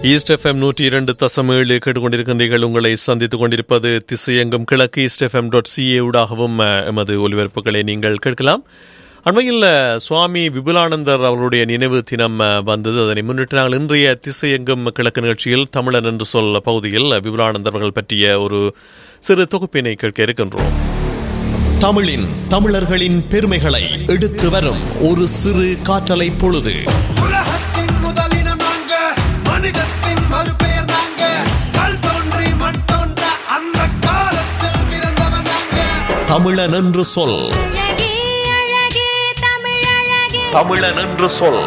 east FM நூற்றி இரண்டு தசம் ஏழு கேட்டுக்கொண்டிருக்கின்றீர்கள் உங்களை சந்தித்துக் கொண்டிருப்பது திசையெங்கும் கிழக்கு ஈஸ்ட் எஃப்எம் டாட் சிஏ ஊடாகவும் அஹ், எமது ஒலிபரப்புகளை நீங்கள் கேட்கலாம் அண்மையில் அஹ், சுவாமி விபுலானந்தர் அவர்களுடைய நினைவு தினம் அஹ், வந்தது அதனை முன்னிட்டு நாங்கள் இன்றைய திசையெங்கும் கிழக்கு நிகழ்ச்சியில் தமிழன் என்று சொல் பகுதியில் அஹ், விபுலானந்தர் அவர்கள் பற்றிய ஒரு சிறு தொகுப்பினை கேட்க இருக்கின்றோம் தமிழின் தமிழர்களின் பெருமைகளை எடுத்து வரும் ஒரு சிறு காற்றலை பொழுது உலகத்தின் முதலினம் நாங்க மனிதத்தின் மறுபெயர் நாங்க கல் தோன்றி மண் தோன்ற அந்த காலத்தில் பிறந்தவன் நாங்க தமிழன் என்று சொல் அழகே அழகே தமிழழகே தமிழன் என்று சொல்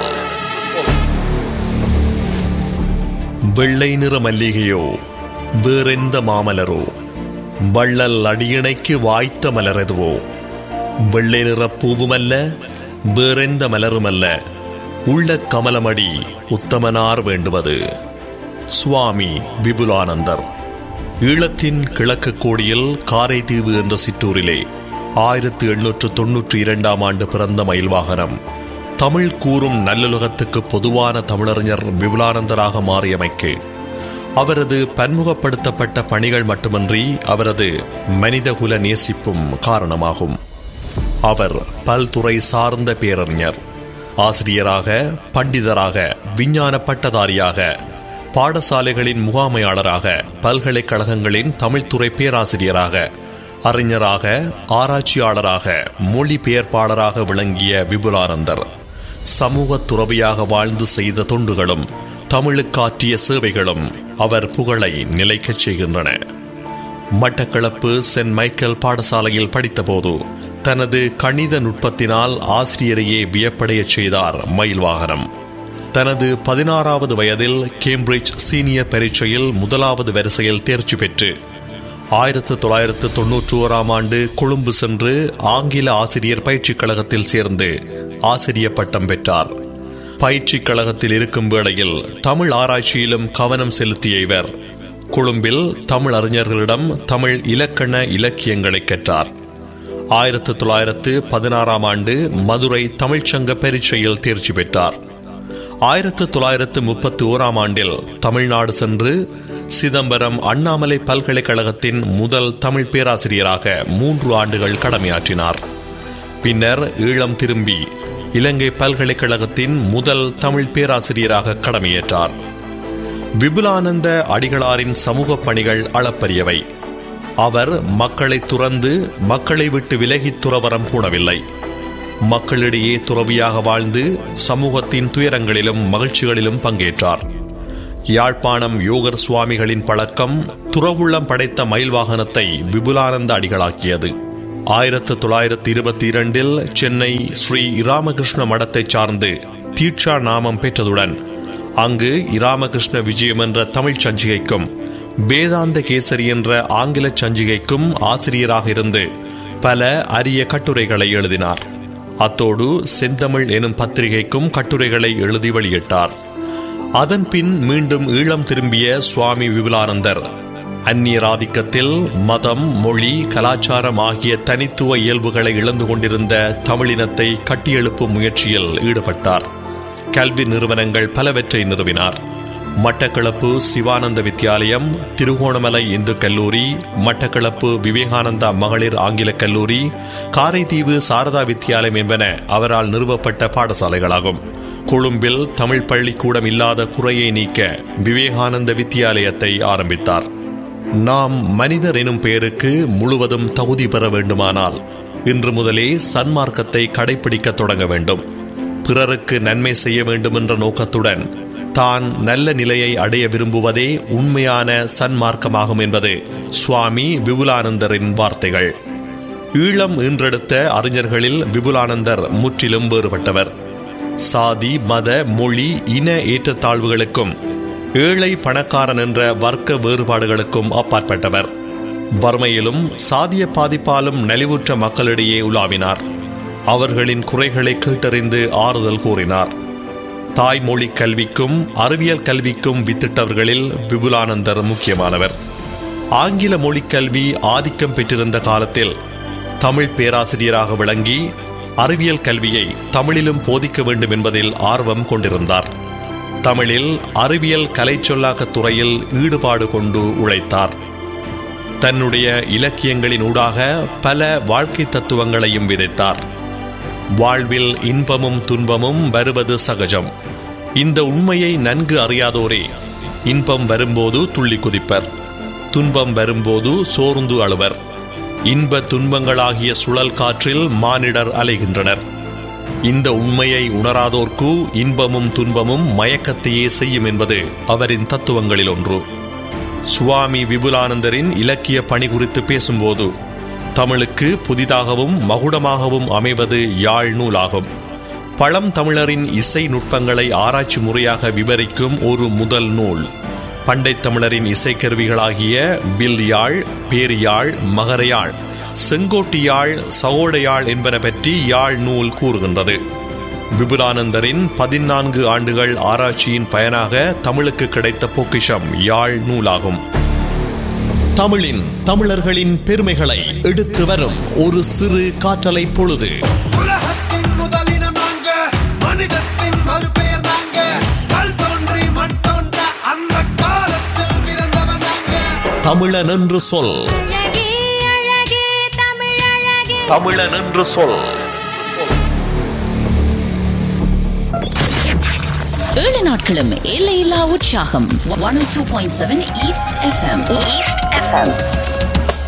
வெள்ளை நிற மல்லிகையோ வேறெந்த மாமலரோ வள்ளல் அடியிணைக்கு வாய்த்த மலரெதுவோ வெள்ளை நிற பூவுமல்ல வேறெந்த மலருமல்ல உள்ள கமலமடி உத்தமனார் வேண்டுவது சுவாமி விபுலானந்தர் ஈழத்தின் கிழக்கு கோடியில் காரைதீவு என்ற சிற்றூரிலே ஆயிரத்து எண்ணூற்று தொன்னூற்றி இரண்டாம் ஆண்டு பிறந்த மயில்வாகனம் தமிழ் கூறும் நல்லுலகத்துக்கு பொதுவான தமிழறிஞர் விபுலானந்தராக மாறியமைக்கு அவரது பன்முகப்படுத்தப்பட்ட பணிகள் மட்டுமன்றி அவரது மனிதகுல நேசிப்பும் காரணமாகும் அவர் பல்துறை சார்ந்த பேரறிஞர் ஆசிரியராக பண்டிதராக விஞ்ஞான பட்டதாரியாக பாடசாலைகளின் முகாமையாளராக பல்கலைக்கழகங்களின் தமிழ்துறை பேராசிரியராக அறிஞராக ஆராய்ச்சியாளராக மொழிபெயர்ப்பாளராக விளங்கிய விபுலானந்தர் சமூக துறவியாக வாழ்ந்து செய்த தொண்டுகளும் தமிழுக்காற்றிய சேவைகளும் அவர் புகழை நிலைக்கச் செய்கின்றன மட்டக்களப்பு சென்ட் மைக்கேல் பாடசாலையில் படித்தபோது தனது கணித நுட்பத்தினால் ஆசிரியரையே வியப்படையச் செய்தார் மயில்வாகனம் தனது பதினாறாவது வயதில் கேம்பிரிட்ஜ் சீனியர் பரீட்சையில் முதலாவது வரிசையில் தேர்ச்சி பெற்று ஆயிரத்து தொள்ளாயிரத்து தொன்னூற்றி ஓராம் ஆண்டு கொழும்பு சென்று ஆங்கில ஆசிரியர் பயிற்சிக் கழகத்தில் சேர்ந்து ஆசிரிய பட்டம் பெற்றார் பயிற்சிக் கழகத்தில் இருக்கும் வேளையில் தமிழ் ஆராய்ச்சியிலும் கவனம் செலுத்திய இவர் கொழும்பில் தமிழ் அறிஞர்களிடம் தமிழ் இலக்கண இலக்கியங்களை கற்றார் ஆயிரத்து தொள்ளாயிரத்து பதினாறாம் ஆண்டு மதுரை தமிழ்ச்சங்க பரீட்சையில் தேர்ச்சி பெற்றார் ஆயிரத்து தொள்ளாயிரத்து முப்பத்தி ஓராம் ஆண்டில் தமிழ்நாடு சென்று சிதம்பரம் அண்ணாமலை பல்கலைக்கழகத்தின் முதல் தமிழ் பேராசிரியராக மூன்று ஆண்டுகள் கடமையாற்றினார் பின்னர் ஈழம் திரும்பி இலங்கை பல்கலைக்கழகத்தின் முதல் தமிழ் பேராசிரியராக கடமையேற்றார் விபுலானந்த அடிகளாரின் சமூக பணிகள் அளப்பரியவை அவர் மக்களை துறந்து மக்களை விட்டு விலகி துறவரம் பூணவில்லை மக்களிடையே துறவியாக வாழ்ந்து சமூகத்தின் துயரங்களிலும் மகிழ்ச்சிகளிலும் பங்கேற்றார் யாழ்ப்பாணம் யோகர் சுவாமிகளின் பழக்கம் துறவுள்ளம் படைத்த மயில் வாகனத்தை விபுலானந்த அடிகளாக்கியது ஆயிரத்து தொள்ளாயிரத்து இருபத்தி இரண்டில் சென்னை ஸ்ரீ இராமகிருஷ்ண மடத்தைச் சார்ந்து தீட்சா நாமம் பெற்றதுடன் அங்கு இராமகிருஷ்ண விஜயம் என்ற தமிழ்ச் சஞ்சிகைக்கும் வேதாந்த கேசரி என்ற ஆங்கில சஞ்சிகைக்கும் ஆசிரியராக இருந்து பல அரிய கட்டுரைகளை எழுதினார் அத்தோடு செந்தமிழ் எனும் பத்திரிகைக்கும் கட்டுரைகளை எழுதி வெளியிட்டார் அதன் பின் மீண்டும் ஈழம் திரும்பிய சுவாமி விபுலானந்தர் அந்நியராதிக்கத்தில் மதம் மொழி கலாச்சாரம் ஆகிய தனித்துவ இயல்புகளை இழந்து கொண்டிருந்த தமிழினத்தை கட்டியெழுப்பும் முயற்சியில் ஈடுபட்டார் கல்வி நிறுவனங்கள் பலவற்றை நிறுவினார் மட்டக்களப்பு சிவானந்த வித்யாலயம் திருகோணமலை இந்து கல்லூரி மட்டக்களப்பு விவேகானந்தா மகளிர் ஆங்கிலக் கல்லூரி காரைதீவு சாரதா வித்யாலயம் என்பன அவரால் நிறுவப்பட்ட பாடசாலைகளாகும் கொழும்பில் தமிழ் பள்ளிக்கூடம் இல்லாத குறையை நீக்க விவேகானந்த வித்யாலயத்தை ஆரம்பித்தார் நாம் மனிதர் எனும் பெயருக்கு முழுவதும் தகுதி பெற வேண்டுமானால் இன்று முதலே சன்மார்க்கத்தை கடைபிடிக்க தொடங்க வேண்டும் பிறருக்கு நன்மை செய்ய வேண்டும் என்ற நோக்கத்துடன் தான் நல்ல நிலையை அடைய விரும்புவதே உண்மையான சன்மார்க்கமாகும் என்பது சுவாமி விபுலானந்தரின் வார்த்தைகள் ஈழம் ஈன்றெடுத்த அறிஞர்களில் விபுலானந்தர் முற்றிலும் வேறுபட்டவர் சாதி மத மொழி இன ஏற்றத்தாழ்வுகளுக்கும் ஏழை பணக்காரன் என்ற வர்க்க வேறுபாடுகளுக்கும் அப்பாற்பட்டவர் வறுமையிலும் சாதிய பாதிப்பாலும் நலிவுற்ற மக்களிடையே உலாவினார் அவர்களின் குறைகளை கேட்டறிந்து ஆறுதல் கூறினார் தாய்மொழி கல்விக்கும் அறிவியல் கல்விக்கும் வித்திட்டவர்களில் விபுலானந்தர் முக்கியமானவர் ஆங்கில மொழிக் கல்வி ஆதிக்கம் பெற்றிருந்த காலத்தில் தமிழ் பேராசிரியராக விளங்கி அறிவியல் கல்வியை தமிழிலும் போதிக்க வேண்டும் என்பதில் ஆர்வம் கொண்டிருந்தார் தமிழில் அறிவியல் கலைச்சொல்லாக்கத் துறையில் ஈடுபாடு கொண்டு உழைத்தார் தன்னுடைய இலக்கியங்களின் ஊடாக பல வாழ்க்கை தத்துவங்களையும் விதைத்தார் வாழ்வில் இன்பமும் துன்பமும் வருவது சகஜம் இந்த உண்மையை நன்கு அறியாதோரே இன்பம் வரும்போது துள்ளி குதிப்பர் துன்பம் வரும்போது சோர்ந்து அழுவர் இன்ப துன்பங்களாகிய சுழல் காற்றில் மானிடர் அலைகின்றனர் இந்த உண்மையை உணராதோர்க்கு இன்பமும் துன்பமும் மயக்கத்தையே செய்யும் என்பது அவரின் தத்துவங்களில் ஒன்று சுவாமி விபுலானந்தரின் இலக்கிய பணி குறித்து பேசும்போது தமிழுக்கு புதிதாகவும் மகுடமாகவும் அமைவது யாழ் நூலாகும் பழம் தமிழரின் இசை நுட்பங்களை ஆராய்ச்சி முறையாக விவரிக்கும் ஒரு முதல் நூல் பண்டை தமிழரின் இசைக்கருவிகளாகிய வில் யாழ் பேரியாழ் மகரையாழ் செங்கோட்டியாழ் சகோடையாழ் என்பன பற்றி யாழ் நூல் கூறுகின்றது விபுலானந்தரின் பதினான்கு ஆண்டுகள் ஆராய்ச்சியின் பயனாக தமிழுக்கு கிடைத்த பொக்கிஷம் யாழ் நூலாகும் தமிழின் தமிழர்களின் பெருமைகளை எடுத்து வரும் ஒரு சிறு காற்றலை பொழுது உலகத்தின் முதலினம் நாங்க மனிதத்தின் மறுபெயர் நாங்க கல் தோன்றி மண் தோன்ற அந்த காலத்தில் பிறந்தவன் நாங்க தமிழன் என்று சொல் அழகே அழகே தமிழழகே தமிழன் என்று சொல் ஏழு நாட்களும் எல்லையில்லா உற்சாகம் one two point seven East FM East FM